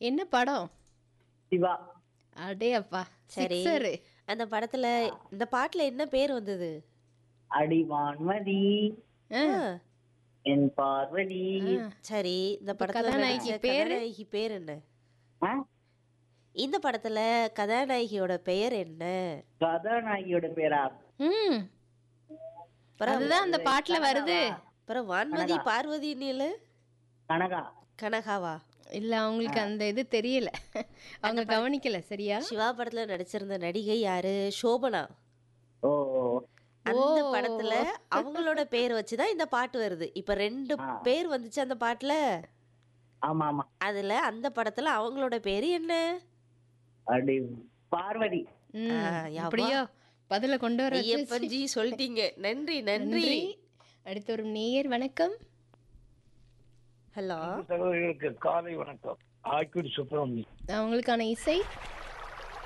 என்ன படம் சிவா அடே அப்பா சரி சிக்ஸரு அந்த படத்துல இந்த பாட்டுல என்ன பேர் வந்தது அடிவான்மதி ஆ, என் பார்வதி ஆ. சரி இந்த படத்துல கதாநாயகி நடிச்ச பேரு? கதாநாயகி பேர் என்ன ஆ? இந்த படத்துல கதாநாயகியோட பெயர் என்ன கதாநாயகியோட பேரா ம் அப்புறம் அதுதான் அந்த பாட்டுல வருது அப்புறம் வான்மதி பார்வதி நீல கனகா கனகாவா இல்ல அவங்களுக்கு அந்த இது தெரியல அவங்க கவனிக்கல சரியா சிவா படத்துல நடிச்சிருந்த நடிகை யாரு சோபனா ஓ ஓ. அந்த படத்துல அவங்களோட பேர் வச்சுதான் இந்த பாட்டு வருது இப்ப ரெண்டு பேர் வந்துச்சு அந்த பாட்டுல ஆமா ஆமா அதுல அந்த படத்துல அவங்களோட பேரு என்ன அடி பார்வதி ம், ஆ, யப்பா. அப்படியோ பதில கொண்டு வர வச்சு- ஐயப்பன்ஜி சொல்லிட்டீங்க நன்றி நன்றி நன்றி அடுத்து ஒரு நேயர் வணக்கம் ஹலோ சகோதரிகளுக்கு காலை வணக்கம் ஆய்க்குடி சுப்பிரமணியம் அவங்களுக்கான இசை